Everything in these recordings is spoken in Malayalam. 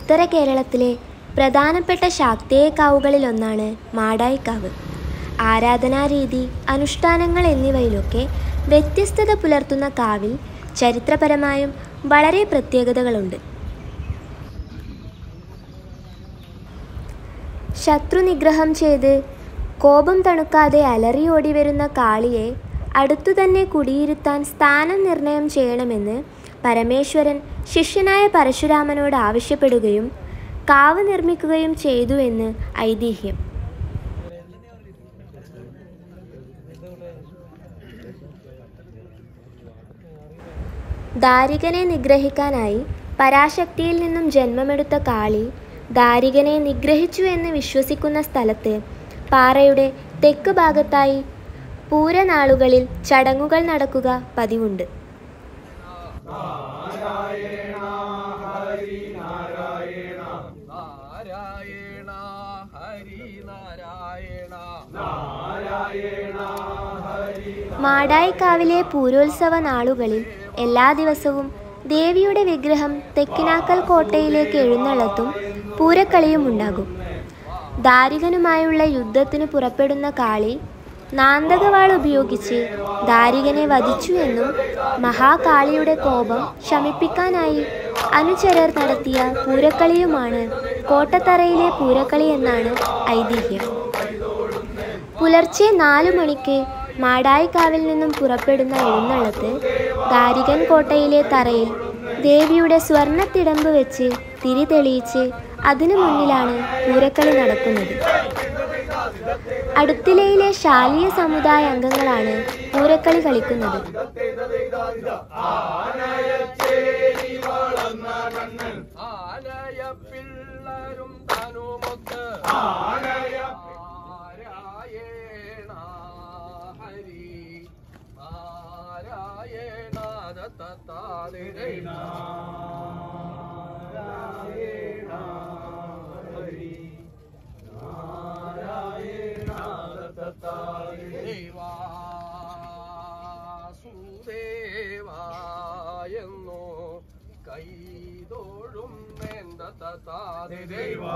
ഉത്തര കേരളത്തിലെ പ്രധാനപ്പെട്ട ശാക്തേയക്കാവുകളിലൊന്നാണ് മാടായിക്കാവ് ആരാധനാരീതി അനുഷ്ഠാനങ്ങൾ എന്നിവയിലൊക്കെ വ്യത്യസ്തത പുലർത്തുന്ന കാവിൽ ചരിത്രപരമായും വളരെ പ്രത്യേകതകളുണ്ട് ശത്രുനിഗ്രഹം ചെയ്ത് കോപം തണുക്കാതെ അലറിയോടി വരുന്ന കാളിയെ അടുത്തുതന്നെ കുടിയിരുത്താൻ സ്ഥാനം നിർണയം ചെയ്യണമെന്ന് പരമേശ്വരൻ ശിഷ്യനായ പരശുരാമനോട് ആവശ്യപ്പെടുകയും കാവ് നിർമ്മിക്കുകയും ചെയ്തു എന്ന് ഐതിഹ്യം ദാരികനെ നിഗ്രഹിക്കാനായി പരാശക്തിയിൽ നിന്നും ജന്മമെടുത്ത കാളി ദാരികനെ നിഗ്രഹിച്ചു എന്ന് വിശ്വസിക്കുന്ന സ്ഥലത്ത് പാറയുടെ തെക്ക് ഭാഗത്തായി പൂരനാളുകളിൽ ചടങ്ങുകൾ നടക്കുക പതിവുണ്ട് നാരായണ ഹരി നാരായണ മാടായിക്കാവിലെ പൂരോത്സവ നാളുകളിൽ എല്ലാ ദിവസവും ദേവിയുടെ വിഗ്രഹം തെക്കിനാക്കൽ കോട്ടയിലേക്ക് എഴുന്നള്ളത്തും പൂരക്കളിയും ഉണ്ടാകും ദാരികനുമായുള്ള യുദ്ധത്തിന് പുറപ്പെടുന്ന കാളി നാന്തകവാൾ ഉപയോഗിച്ച് ദാരികനെ വധിച്ചു എന്നും മഹാകാളിയുടെ കോപം ശമിപ്പിക്കാനായി അനുചരർ നടത്തിയ പൂരക്കളിയുമാണ് കോട്ടത്തറയിലെ പൂരക്കളി എന്നാണ് ഐതിഹ്യം പുലർച്ചെ നാലു മണിക്ക് മാടായിക്കാവിൽ നിന്നും പുറപ്പെടുന്ന എഴുന്നള്ളത്ത് ദാരികൻ കോട്ടയിലെ തറയിൽ ദേവിയുടെ സ്വർണ്ണത്തിടമ്പ് വെച്ച് തിരി തെളിയിച്ച് അതിനു മുന്നിലാണ് പൂരക്കളി നടക്കുന്നത് അടുത്തിലയിലെ ശാലീയ സമുദായ അംഗങ്ങളാണ് പൂരക്കളി കളിക്കുന്നത് ആനയ പിള്ളരും തനുമൊത്ത് നാരായണ ഹരി നാരായണ ദത്താതിരേണ ദേവാസുദേവായെന്നോ കൈതോഴും ദൈവാ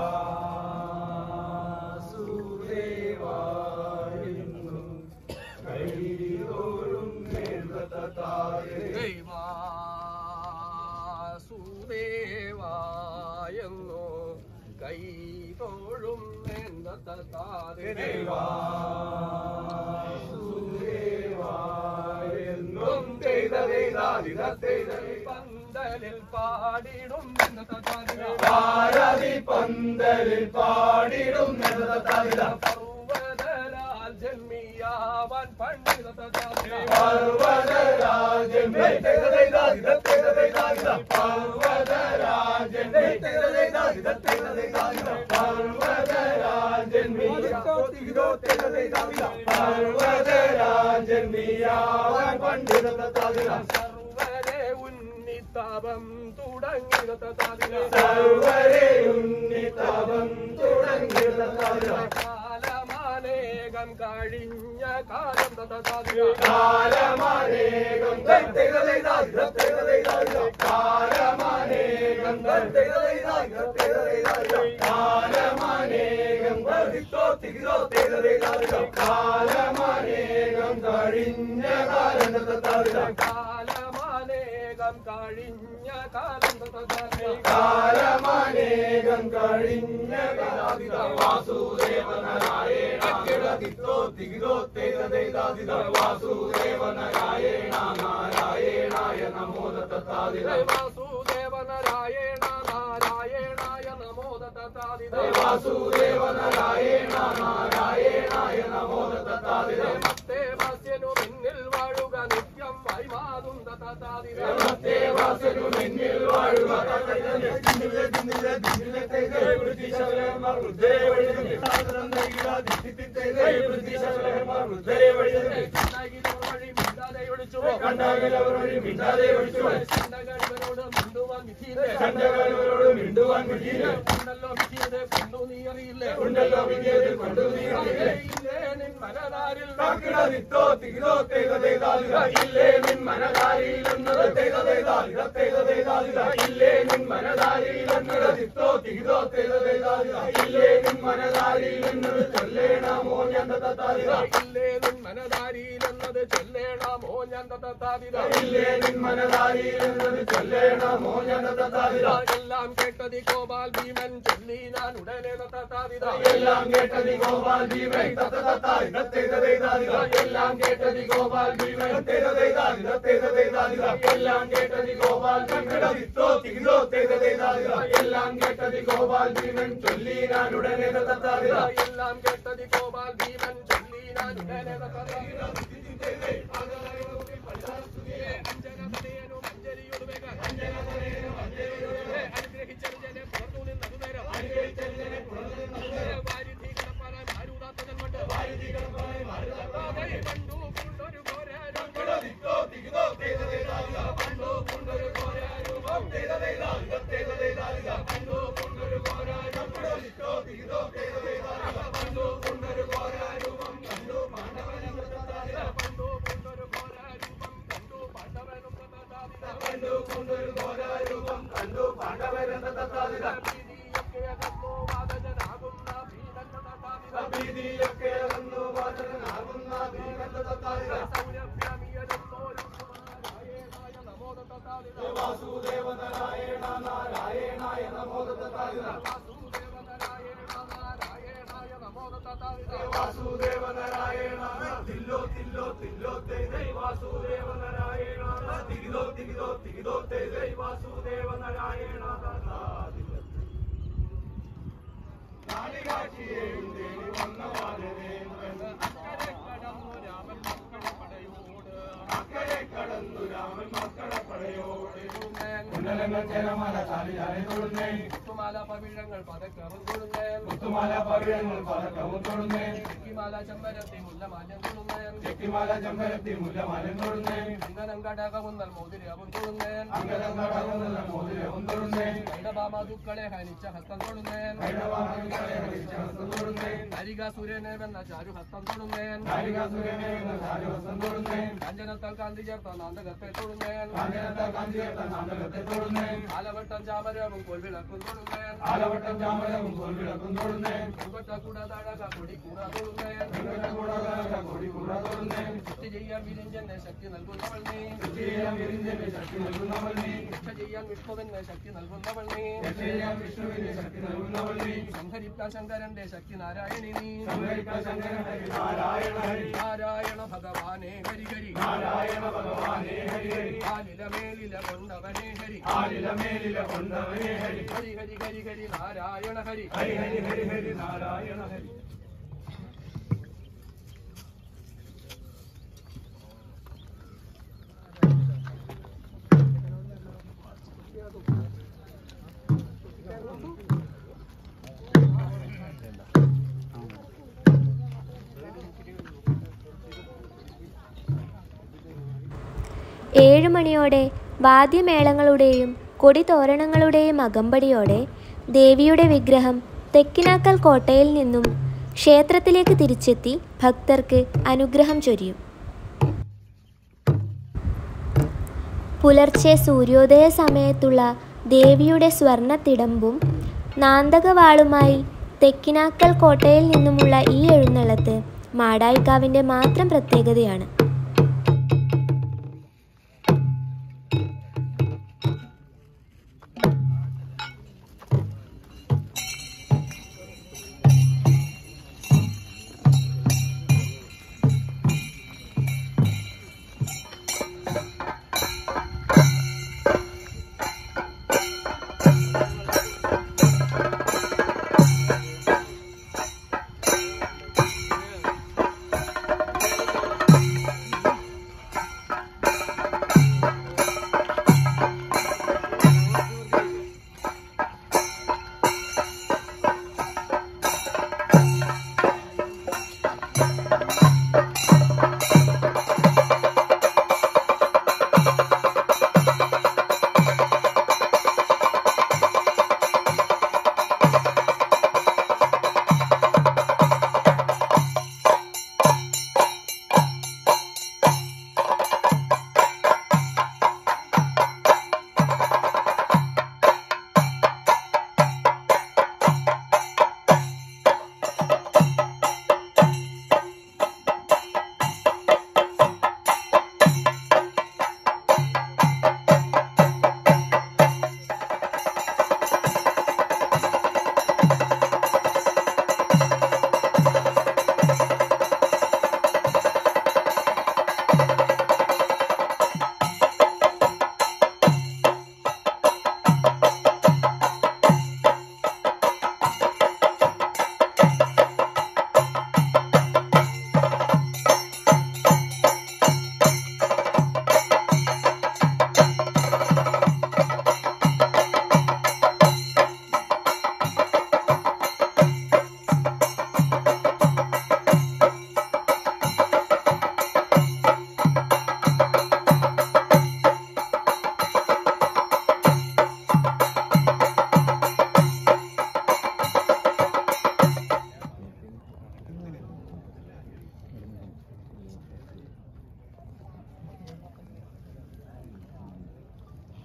ദൈവാ സുദേവായെന്നോ കൈതോഴും ദൈവാ പന്തലിൽ പാടിടും ഭാരതി പന്തലിൽ പാടിടും പർവ്വതരാൽ ജന്മിയാവാൻ പണ്ഡിത പർവ്വതരാജൻ പർവ്വതരാജൻ പർവ്വതരാജൻ പർവ്വതരാജൻ മിയാവൻ പണ്ഡിത സർവരെ ഉന്നിതാപം തുടങ്ങിയത് സർവരെ ഉന്നിതവം തുടങ്ങിയ കാലമാനേകം കഴിഞ്ഞ കാലം കാലമാനേകം കാലമാനേകം കാലമാനേകം കാലമാനേകം കഴിഞ്ഞ കാലം കാലമാനേകം കഴിഞ്ഞ കാലം കാലമാനേകം കഴിഞ്ഞ വാസുദേവ നാരായണ കിടതിത്തോ തികിതോ തേതേതാതിത വാസുദേവ നാരായണ നാരായണായ നമോ ദത്താതിത വാസുദേവ നാരായണ നാരായണായ നമോ ദത്താതിത വാസുദേവ നാരായണ നാരായണായ നമോ ദത്താതിത മത്തേ വാസ്യനു പിന്നിൽ വാഴുക നിത്യം വൈമാതും ദത്താതിത ദേവാസനു നിന്നിൽ വാഴുക വഴി മിണ്ടാതെ ഒളിച്ചു കണ്ടാകലവർ വഴി മിണ്ടാതെ ഒഴിച്ചു ചിന്തകളിവരോട് മിണ്ടുവാൻ വിധിയില്ലേ കണ്ടകലവരോട് മിണ്ടുവാൻ വിധിയില്ല ഉണ്ടല്ലോ വിധിയത് കൊണ്ടു നീ അറിയില്ലേ ഉണ്ടല്ലോ വിധിയത് കൊണ്ടു നീ അറിയില്ലേ ഇല്ലേ നിൻ മനതാരിൽ കാക്കിടതിത്തോ തികിതോ തേതേതാതിത ഇല്ലേ നിൻ മനതാരിൽ എന്നത് തേതേതാതിത തേതേതാതിത ഇല്ലേ നിൻ മനതാരിൽ മനതാരിയിലെന്നത് തിത്തോ തികിതോ തേതതേതാതിര ഇല്ലേ നിൻ മനതാരിയിലെന്നത് ചൊല്ലേണമോ ഞാൻ തത്താതിര ഇല്ലേ നിൻ മനതാരിയിലെന്നത് ചൊല്ലേണമോ ഞാൻ തത്താതിര ഇല്ലേ നിൻ മനതാരിയിലെന്നത് ചൊല്ലേണമോ ഞാൻ തത്താതിര എല്ലാം കേട്ടതി ഗോപാൽ ഭീമൻ ചൊല്ലി ഞാൻ ഉടനെ തത്താതിര എല്ലാം കേട്ടതി ഗോപാൽ ഭീമൻ തത്തതത്താതിര തേതതേതാതിര എല്ലാം കേട്ടതി ഗോപാൽ ഭീമൻ തേതതേതാതിര തേതതേതാതിര എല്ലാം കേട്ടതി ഗോപാൽ ഭീമൻ തിത്തോ തികിതോ തേതതേതാതിര എല്ലാം കേട്ടതി ഗോപാൽ ഭീമൻ ചൊല്ലി ഞാൻ ഉടനെ തത്താതിര എല്ലാം കേട്ടതി ഗോപാൽ ഭീമൻ ചൊല്ലി ഞാൻ ഉടനെ തത്താതിര ഭീതിയൊക്കെ അകന്നു വാചകനാകുന്ന ഭീമൻ തത്താതിര വാസുദേവ നാരായണ നാരായണായ നമോ തത്താതിര വാസുദേവ നാരായണ തില്ലോ തില്ലോ തില്ലോ തേ ജയ് വാസുദേവ നാരായണ തികിതോ തികിതോ തികിതോ തേ ജയ് വാസുദേവ നാരായണ നാടികാക്ഷിയെയും തേടി വന്ന വാനരേന്ദ്രൻ അക്കരെ കടന്നു രാമൻ മക്കളെ പടയോടെ കുണ്ടലങ്ങൾ ചേരമാല ചാലിയാലെ തൊടുന്നേ മുത്തുമാല പവിഴങ്ങൾ പതക്കവും തൊടുന്നേൻ മുത്തുമാല പവിഴങ്ങൾ പതക്കവും തൊടുന്നേ മുത്തുമാല ചമ്പരത്തി മുല്ലമാലം തൊടുന്നേൻ ചെക്കിമാല ചെമ്പരത്തി മുല്ലമാലം തൊടുന്നേ അങ്കനം കടകവുന്നൽ മോതിരവും തൊടുന്നേൻ അങ്കലം നടകുന്ന മോതിരവും തൊടുന്നേ കൈടബാമാതുക്കളെ ഹനിച്ച ഹസ്തം തൊടുന്നേൻ കൈടവാമകളെ ഹരിശ്വാസം തൊടുന്നേ ഹരികാസുരനെവെന്ന ചാരുഹസ്തം തൊടുന്നേൻ കാരികാസുരനെ ചാരുവസം തൊടുന്നേ കാഞ്ചനത്താൽ കാന്തി ചേർത്ത നാന്തകത്തെ തൊടുന്നേൻ കാഞ്ചനത്ത കാഞ്ചിയത്ത നാമകത്തെ തൊടുന്നേ ആലവട്ടം ചാമരവും കൊൽവിളക്കും തൊടുന്നേൻ ആലവട്ടം ചാമരവും കൊൽവിളക്കും തൊടുന്നേ കൊൽവട്ട കൂടാതഴക കൊടി കൂട തൊടുന്നേൻ വെങ്കല കൂടാതെ കൊടി കൂട തൊടുന്നേ ശക്തി ചെയ്യാൻ വിരിഞ്ചന്റെ ശക്തി നൽകുന്നവൾ നീ ചെയ്യാൻ വിരിഞ്ഞന്റെ ശക്തി നൽകുന്നവൾ നീ രക്ഷ ചെയ്യാൻ വിഷ്ണുവിന്റെ ശക്തി നൽകുന്നവൾ നീ ചെയ്യാൻ വിഷ്ണുവിന്റെ ശക്തി നൽകുന്നവൾ നീ സംഹരിക്കാൻ ശങ്കരന്റെ ശക്തി നാരായണി നീ സംഹരിക്കാൻ ശങ്കരൻ ഹരി നാരായണ ഹരി നാരായണ ഭഗവാനേ ഹരി ഹരി നാരായണ ഭഗവാനേ ഹരി ഹരി ആലിലമേലില കൊണ്ടവനേ ഹരി ആലില മേലില കൊണ്ടവനേ ഹരി ഹരി ഹരി ഹരി ഹരി നാരായണ ഹരി ഹരി ഹരി ഹരി ഹരി നാരായണ ഹരി ഏഴു മണിയോടെ വാദ്യമേളങ്ങളുടെയും കൊടിതോരണങ്ങളുടെയും അകമ്പടിയോടെ ദേവിയുടെ വിഗ്രഹം തെക്കിനാക്കൽ കോട്ടയിൽ നിന്നും ക്ഷേത്രത്തിലേക്ക് തിരിച്ചെത്തി ഭക്തർക്ക് അനുഗ്രഹം ചൊരിയും പുലർച്ചെ സൂര്യോദയ സമയത്തുള്ള ദേവിയുടെ സ്വർണത്തിടമ്പും നാന്തകവാളുമായി തെക്കിനാക്കൽ കോട്ടയിൽ നിന്നുമുള്ള ഈ എഴുന്നള്ളത്ത് മാടായിക്കാവിൻ്റെ മാത്രം പ്രത്യേകതയാണ്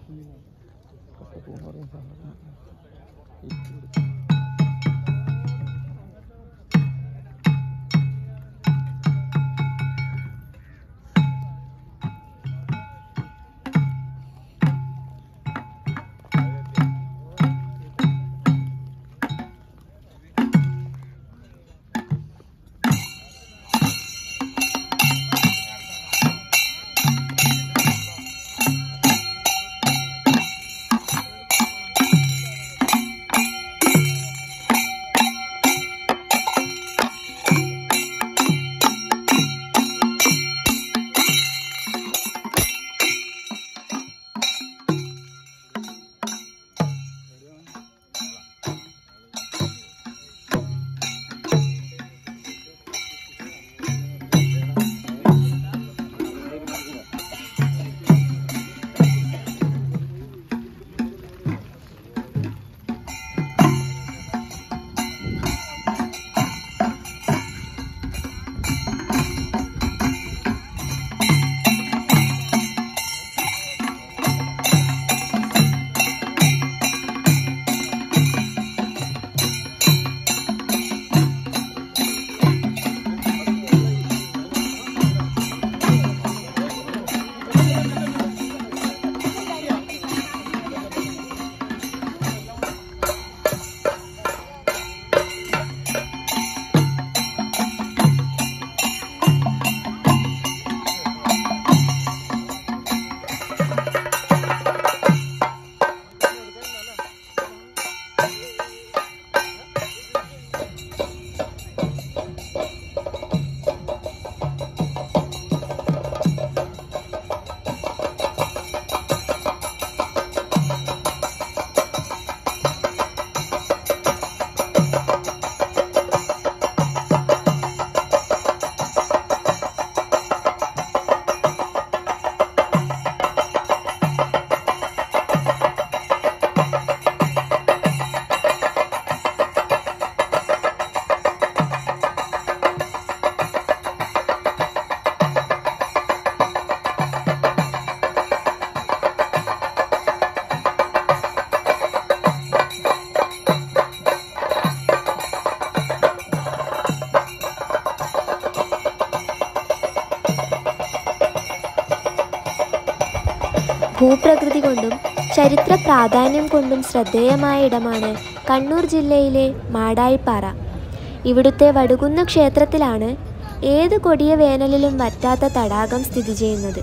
ഭൂപ്രകൃതി കൊണ്ടും ചരിത്ര പ്രാധാന്യം കൊണ്ടും ശ്രദ്ധേയമായ ഇടമാണ് കണ്ണൂർ ജില്ലയിലെ മാടായിപ്പാറ ഇവിടുത്തെ വടുകുന്ന ക്ഷേത്രത്തിലാണ് ഏത് കൊടിയ വേനലിലും വറ്റാത്ത തടാകം സ്ഥിതി ചെയ്യുന്നത്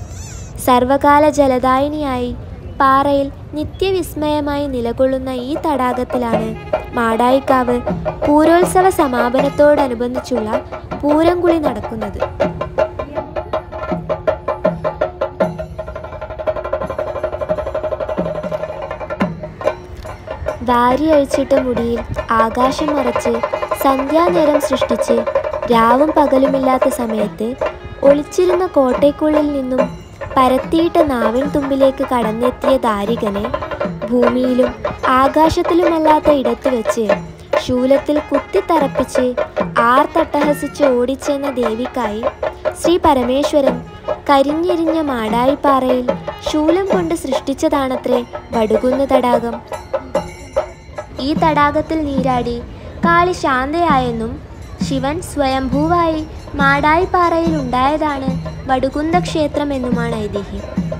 സർവകാല ജലദായിനിയായി പാറയിൽ നിത്യവിസ്മയമായി നിലകൊള്ളുന്ന ഈ തടാകത്തിലാണ് മാടായിക്കാവ് പൂരോത്സവ സമാപനത്തോടനുബന്ധിച്ചുള്ള പൂരംകുളി നടക്കുന്നത് വാരി അഴിച്ചിട്ട മുടിയിൽ ആകാശം മറച്ച് സന്ധ്യാനേരം സൃഷ്ടിച്ച് രാവും പകലുമില്ലാത്ത സമയത്ത് ഒളിച്ചിരുന്ന കോട്ടയ്ക്കുള്ളിൽ നിന്നും പരത്തിയിട്ട നാവിൻ തുമ്പിലേക്ക് കടന്നെത്തിയ ദാരികനെ ഭൂമിയിലും ആകാശത്തിലുമല്ലാത്ത ഇടത്ത് വെച്ച് ശൂലത്തിൽ കുത്തിത്തറപ്പിച്ച് ആർത്തട്ടഹസിച്ച് ഓടിച്ചെന്ന ദേവിക്കായി ശ്രീ പരമേശ്വരൻ കരിഞ്ഞെരിഞ്ഞ മാടായിപ്പാറയിൽ ശൂലം കൊണ്ട് സൃഷ്ടിച്ചതാണത്രേ വടുകുന്ന തടാകം ഈ തടാകത്തിൽ നീരാടി കാളി ശാന്തയായെന്നും ശിവൻ സ്വയംഭൂവായി മാടായിപ്പാറയിൽ ഉണ്ടായതാണ് വടുകുന്ത ക്ഷേത്രം എന്നുമാണ് ഐതിഹ്യം